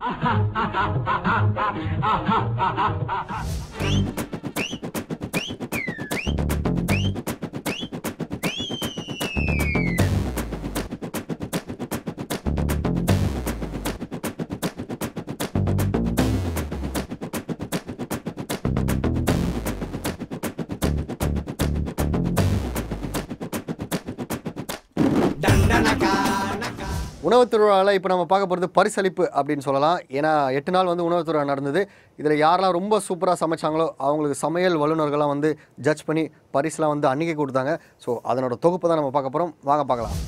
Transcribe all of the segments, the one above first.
உணவு திருவிழாவில் இப்போ நம்ம பார்க்க போகிறது பரிசளிப்பு அப்படின்னு சொல்லலாம் ஏன்னா எட்டு நாள் வந்து உணவு திருவிழா நடந்தது இதில் யாரெல்லாம் ரொம்ப சூப்பராக சமைச்சாங்களோ அவங்களுக்கு சமையல் வல்லுநர்கள்லாம் வந்து ஜட்ஜ் பண்ணி பரிசுலாம் வந்து அன்றைக்கி கொடுத்தாங்க ஸோ அதனோட தொகுப்பு தான் நம்ம பார்க்க போகிறோம் வாங்க பார்க்கலாம்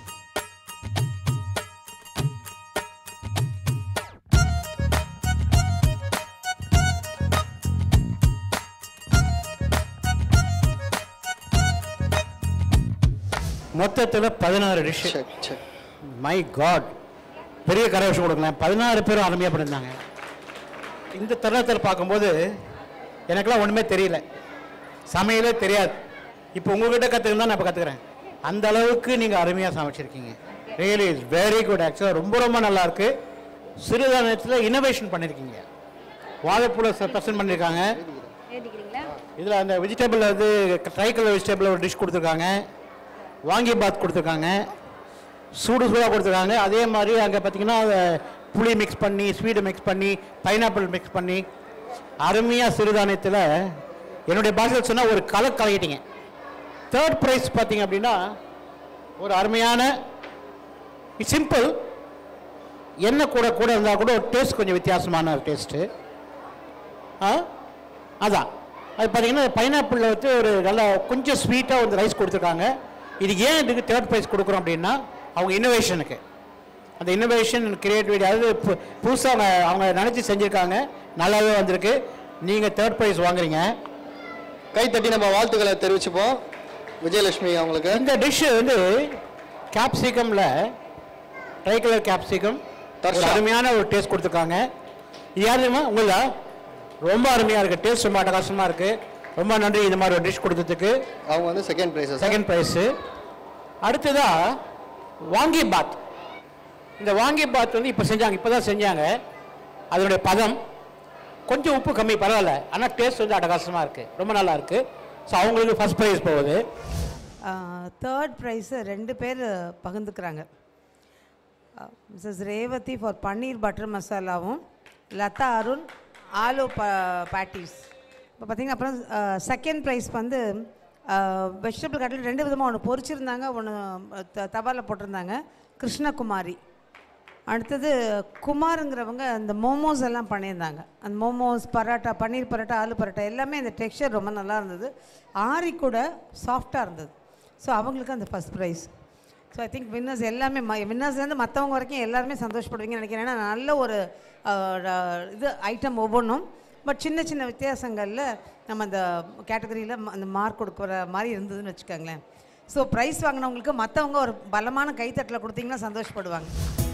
மொத்தத்தில் பதினாறு டிஷ் மை காட் பெரிய கரவேஷம் கொடுக்கலாம் பதினாறு பேரும் அருமையாக பண்ணியிருந்தாங்க இந்த தருணத்தில் பார்க்கும்போது எனக்கெல்லாம் ஒன்றுமே தெரியல சமையலே தெரியாது இப்போ உங்ககிட்ட கற்றுக்கணும் தான் நான் இப்போ கற்றுக்குறேன் அந்த அளவுக்கு நீங்கள் அருமையாக சமைச்சிருக்கீங்க ரியலி இஸ் வெரி குட் ஆக்சுவலாக ரொம்ப ரொம்ப நல்லா இருக்கு சிறுதானியத்தில் இனோவேஷன் பண்ணியிருக்கீங்க வாழைப்பூல ப்ரெசன்ட் பண்ணியிருக்காங்க ஏறிக்கிறீங்களா இதில் அந்த வெஜிடபிள் வந்து ட்ரை கலர் வெஜிடபிள் ஒரு டிஷ் கொடுத்துருக்காங்க வாங்கி பாத் கொடுத்துருக்காங்க சூடு சூடாக கொடுத்துருக்காங்க அதே மாதிரி அங்கே பார்த்தீங்கன்னா அதை புளி மிக்ஸ் பண்ணி ஸ்வீட்டு மிக்ஸ் பண்ணி பைனாப்பிள் மிக்ஸ் பண்ணி அருமையாக சிறுதானியத்தில் என்னுடைய பாஷையில் சொன்னால் ஒரு கலர் கலக்கிட்டீங்க தேர்ட் ப்ரைஸ் பார்த்தீங்க அப்படின்னா ஒரு அருமையான சிம்பிள் எண்ணெய் கூட கூட இருந்தால் கூட ஒரு டேஸ்ட் கொஞ்சம் வித்தியாசமான ஒரு டேஸ்ட்டு ஆ அதான் அது பார்த்தீங்கன்னா பைனாப்பிளில் வந்து ஒரு நல்லா கொஞ்சம் ஸ்வீட்டாக வந்து ரைஸ் கொடுத்துருக்காங்க இது ஏன் இதுக்கு தேர்ட் ப்ரைஸ் கொடுக்குறோம் அப்படின்னா அவங்க இன்னோவேஷனுக்கு அந்த இன்னோவேஷன் கிரியேட்டிவிட்டி அதாவது பு- புதுசா அவங்க அவங்க நினச்சி செஞ்சுருக்காங்க நல்லாவே வந்திருக்கு நீங்கள் தேர்ட் ப்ரைஸ் வாங்குறீங்க கைத்தட்டி நம்ம வாழ்த்துக்களை தெரிவிச்சுப்போம் விஜயலட்சுமி அவங்களுக்கு இந்த டிஷ்ஷு வந்து கேப்சிகமில் ட்ரை கலர் கேப்சிகம் ஒரு தர்ஷா. அருமையான ஒரு டேஸ்ட் கொடுத்துருக்காங்க இது யார் தெரியுமா உங்கள ரொம்ப அருமையாக இருக்குது டேஸ்ட் ரொம்ப அட்டகாசமாக இருக்குது ரொம்ப நன்றி இந்த மாதிரி ஒரு டிஷ் கொடுத்ததுக்கு அவங்க வந்து செகண்ட் ப்ரைஸ் செகண்ட் ப்ரைஸு அடுத்ததா வாங்கி பாத் இந்த வாங்கி பாத் வந்து இப்போ செஞ்சாங்க இப்போ தான் செஞ்சாங்க அதனுடைய பதம் கொஞ்சம் உப்பு கம்மி பரவாயில்ல ஆனால் டேஸ்ட் வந்து அட்டகாசமாக இருக்குது ரொம்ப நல்லா இருக்குது ஸோ அவங்களுக்கு ஃபர்ஸ்ட் ப்ரைஸ் போகுது தேர்ட் ப்ரைஸு ரெண்டு பேர் பகிர்ந்துக்கிறாங்க Mrs Revathi for paneer butter மசாலாவும் லதா அருண் ஆலு ப பேட்டிஸ் இப்போ பார்த்தீங்கன்னா அப்புறம் செகண்ட் ப்ரைஸ் வந்து வெஜிடபிள் கட்லட் ரெண்டு விதமாக ஒன்று பொரிச்சிருந்தாங்க ஒன்று தவாவில் போட்டிருந்தாங்க கிருஷ்ணகுமாரி அடுத்தது குமாருங்கிறவங்க அந்த மோமோஸ் எல்லாம் பண்ணியிருந்தாங்க அந்த மோமோஸ் பரோட்டா பன்னீர் பரோட்டா ஆலு பரோட்டா எல்லாமே அந்த டெக்ஸ்சர் ரொம்ப நல்லா இருந்தது ஆரி கூட சாஃப்டாக இருந்தது ஸோ அவங்களுக்கு அந்த first prize so I think winners எல்லாமே வின்னர்ஸ்லேருந்து மற்றவங்க வரைக்கும் எல்லாருமே சந்தோஷப்படுவீங்கன்னு நினைக்கிறேன் ஏன்னா நல்ல ஒரு அஹ், ர- இது ஐட்டம் ஒவ்வொன்றும் பட் சின்ன சின்ன வித்தியாசங்களில் நம்ம அந்த கேட்டகரியில் அந்த மார்க் கொடுக்குற மாதிரி இருந்ததுன்னு வச்சுக்கோங்களேன் ஸோ ப்ரைஸ் வாங்கினவங்களுக்கு மற்றவங்க ஒரு பலமான கைத்தட்டலை கொடுத்தீங்கன்னா சந்தோஷப்படுவாங்க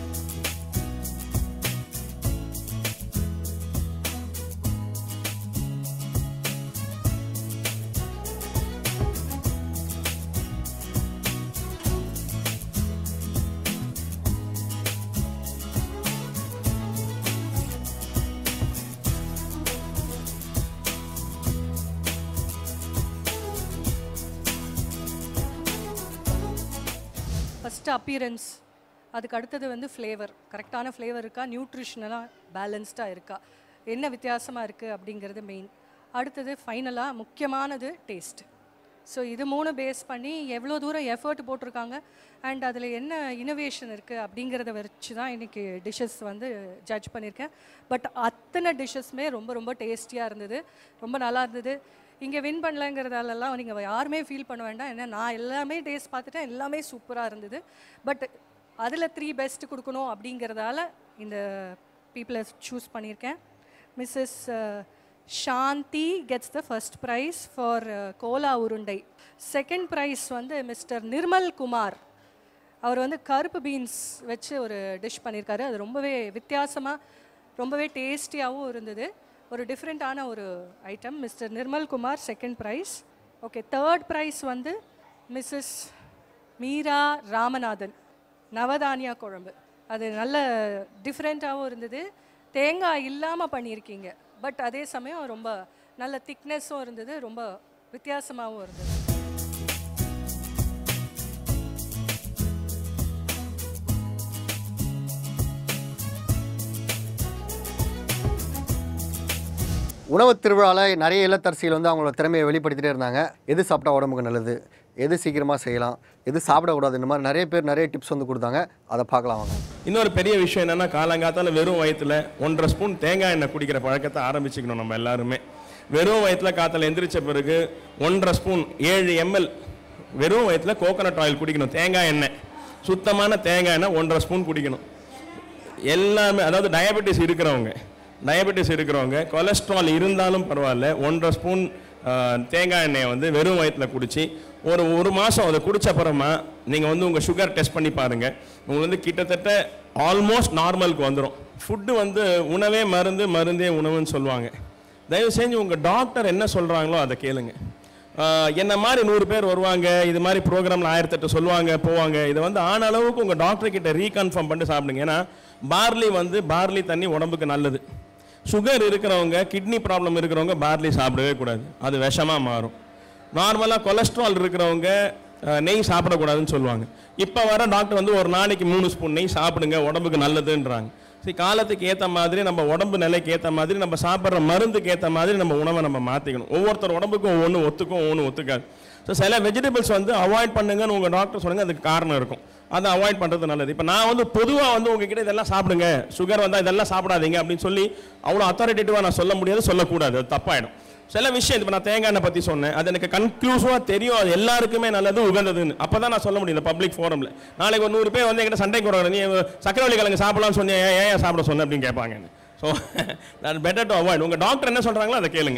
ஃபஸ்ட்டு அப்பியரன்ஸ் அதுக்கு அடுத்தது வந்து ஃப்ளேவர் கரெக்டான ஃப்ளேவர் இருக்கா நியூட்ரிஷனலாக பேலன்ஸ்டாக இருக்கா என்ன வித்தியாசமாக இருக்குது அப்படிங்கிறது மெயின் அடுத்தது ஃபைனலாக முக்கியமானது டேஸ்ட் ஸோ இது மூணு பேஸ் பண்ணி எவ்வளோ தூரம் எஃபர்ட் போட்டிருக்காங்க அண்ட் அதில் என்ன இனோவேஷன் இருக்குது அப்படிங்கிறத வச்சு தான் இன்றைக்கி டிஷ்ஷஸ் வந்து ஜட்ஜ் பண்ணியிருக்கேன் பட் அத்தனை டிஷ்ஷஸுமே ரொம்ப ரொம்ப டேஸ்டியாக இருந்தது ரொம்ப நல்லா இருந்தது இங்கே வின் பண்ணலங்கிறதாலலாம் நீங்கள் யாருமே ஃபீல் பண்ண வேண்டாம் ஏன்னா நான் எல்லாமே டேஸ்ட் பார்த்துட்டேன் எல்லாமே சூப்பராக இருந்தது பட் அதில் த்ரீ பெஸ்ட் கொடுக்கணும் அப்படிங்கிறதால இந்த பீப்புளை சூஸ் பண்ணியிருக்கேன் Mrs Shanthi gets the first prize for kola urundai second prize வந்து மிஸ்டர் நிர்மல் குமார் அவர் வந்து கருப்பு பீன்ஸ் வச்சு ஒரு டிஷ் பண்ணியிருக்காரு அது ரொம்பவே வித்தியாசமாக ரொம்பவே டேஸ்டியாகவும் இருந்தது ஒரு டிஃப்ரெண்ட்டான ஒரு item Mr Nirmal Kumar second prize okay third prize வந்து மிஸ்ஸஸ் மீரா ராமநாதன் நவதானியா குழம்பு அது நல்ல டிஃப்ரெண்ட்டாகவும் இருந்தது தேங்காய் இல்லாமல் பண்ணியிருக்கீங்க பட் அதே சமயம் ரொம்ப நல்ல திக்னஸும் இருந்தது ரொம்ப வித்தியாசமாகவும் இருந்தது உணவு திருவிழாவில் நிறைய இல்லத்தரசிகள் வந்து அவங்களோட திறமையை வெளிப்படுத்திட்டே இருந்தாங்க எது சாப்பிட்டா உடம்புக்கு நல்லது எது சீக்கிரமாக செய்யலாம் எது சாப்பிடக்கூடாது இந்த மாதிரி நிறைய பேர் நிறைய டிப்ஸ் வந்து கொடுத்தாங்க அதை பார்க்கலாம் வாங்க இன்னொரு பெரிய விஷயம் என்னன்னா காலங்காத்தால வெறும் வயித்துல ஒன்றரை ஸ்பூன் தேங்காய் எண்ணெய் குடிக்கிற பழக்கத்தை ஆரம்பிச்சுக்கணும் நம்ம எல்லாருமே வெறும் வயித்துல காத்தால எந்திரிச்ச பிறகு ஒன்றரை ஸ்பூன் ஏழு எம்எல் வெறும் வயித்துல கோகனட் ஆயில் குடிக்கணும் தேங்காய் எண்ணெய் சுத்தமான தேங்காய் எண்ணெய் ஒன்றரை ஸ்பூன் குடிக்கணும் எல்லாமே அதாவது டயபெட்டிஸ் இருக்கிறவங்க டயபெட்டிஸ் இருக்கிறவங்க கொலஸ்ட்ரால் இருந்தாலும் பரவாயில்ல ஒன்றரை ஸ்பூன் தேங்காய் எண்ணெயை வந்து வெறும் வயிற்றில் குடிச்சு ஒரு ஒரு மாதம் அதை குடிச்ச அப்புறமா நீங்கள் வந்து உங்கள் சுகர் டெஸ்ட் பண்ணி பாருங்கள் உங்களுக்கு வந்து கிட்டத்தட்ட ஆல்மோஸ்ட் நார்மலுக்கு வந்துடும் ஃபுட்டு வந்து உணவே மருந்து மருந்தே உணவுன்னு சொல்லுவாங்க தயவு செஞ்சு உங்கள் டாக்டர் என்ன சொல்கிறாங்களோ அதை கேளுங்க ஆஹ் என்ன மாதிரி நூறு பேர் வருவாங்க இது மாதிரி ப்ரோக்ராமில் ஆயிரத்தெட்டு சொல்லுவாங்க போவாங்க இதை வந்து ஆன அளவுக்கு உங்கள் டாக்டர் கிட்ட ரீகன்ஃபார்ம் பண்ணிட்டு சாப்பிடுங்க ஏன்னா பார்லி வந்து பார்லி தண்ணி உடம்புக்கு நல்லது சுகர் இருக்கிறவங்க கிட்னி ப்ராப்ளம் இருக்கிறவங்க பார்லி சாப்பிடவே கூடாது அது விஷமாக மாறும் நார்மலாக கொலஸ்ட்ரால் இருக்கிறவங்க அஹ், நெய் சாப்பிடக்கூடாதுன்னு சொல்லுவாங்க இப்போ வர டாக்டர் வந்து ஒரு நாளைக்கு மூணு ஸ்பூன் நெய் சாப்பிடுங்க உடம்புக்கு நல்லதுன்றாங்க சரி காலத்துக்கு ஏற்ற மாதிரி நம்ம உடம்பு நிலைக்கு ஏற்ற மாதிரி நம்ம சாப்பிட்ற மருந்துக்கு ஏற்ற மாதிரி நம்ம உணவை நம்ம மாற்றிக்கணும் ஒவ்வொருத்தர் உடம்புக்கும் ஒவ்வொன்று ஒத்துக்கும் ஒவ்வொன்று ஒத்துக்காது ஸோ சில வெஜிடபிள்ஸ் வந்து அவாய்ட் பண்ணுங்கன்னு உங்கள் டாக்டர் சொல்லுங்க அதுக்கு காரணம் இருக்கும் அதை அவாய்ட் பண்ணுறது நல்லது இப்போ நான் வந்து பொதுவாக வந்து உங்ககிட்ட இதெல்லாம் சாப்பிடுங்க சுகர் வந்தால் இதெல்லாம் சாப்பிடாதீங்க அப்படின்னு சொல்லி அவ்வளோ அத்தாரிட்டேட்டிவாக நான் சொல்ல முடியாது சொல்லக்கூடாது அது தப்பாயிடும் சில விஷயம் இப்போ நான் தேங்காய் எண்ணெய் பற்றி சொன்னேன் அது எனக்கு கன்க்ளூசிவாக தெரியும் அது எல்லாருக்குமே நல்லது உகந்ததுன்னு அப்போ தான் நான் சொல்ல முடியும் இந்த பப்ளிக் ஃபோரமில் நாளைக்கு ஒரு நூறு பேர் வந்து என்கிட்ட சண்டைக்கு வராங்க நீ சக்கரவள்ளி கிழங்கு சாப்பிடலாம்னு சொன்னீங்க ஏன் ஏன் சாப்பிட சொன்ன அப்படின்னு கேட்பாங்க ஸோ நான் பெட்டர் டு அவாய்ட் உங்கள் டாக்டர் என்ன சொல்கிறாங்களோ அதை கேளுங்க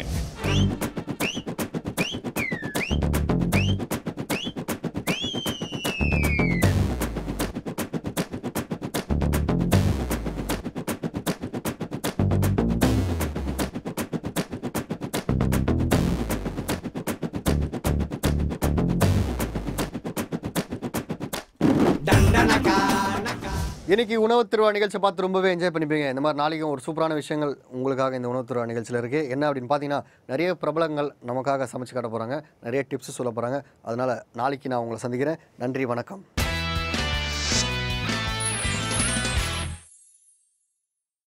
இன்னைக்கு உணவு திருவிழா நிகழ்ச்சி பார்த்து ரொம்பவே என்ஜாய் பண்ணிப்பீங்க இந்த மாதிரி நாளைக்கும் ஒரு சூப்பரான விஷயங்கள் உங்களுக்காக இந்த உணவு திருவிழா நிகழ்ச்சியில் இருக்குது என்ன அப்படின்னு பார்த்தீங்கன்னா நிறைய பிரபலங்கள் நமக்காக சமைச்சு காட்ட போகிறாங்க நிறைய டிப்ஸ் சொல்ல போகிறாங்க அதனால் நாளைக்கு நான் உங்களை சந்திக்கிறேன் நன்றி வணக்கம்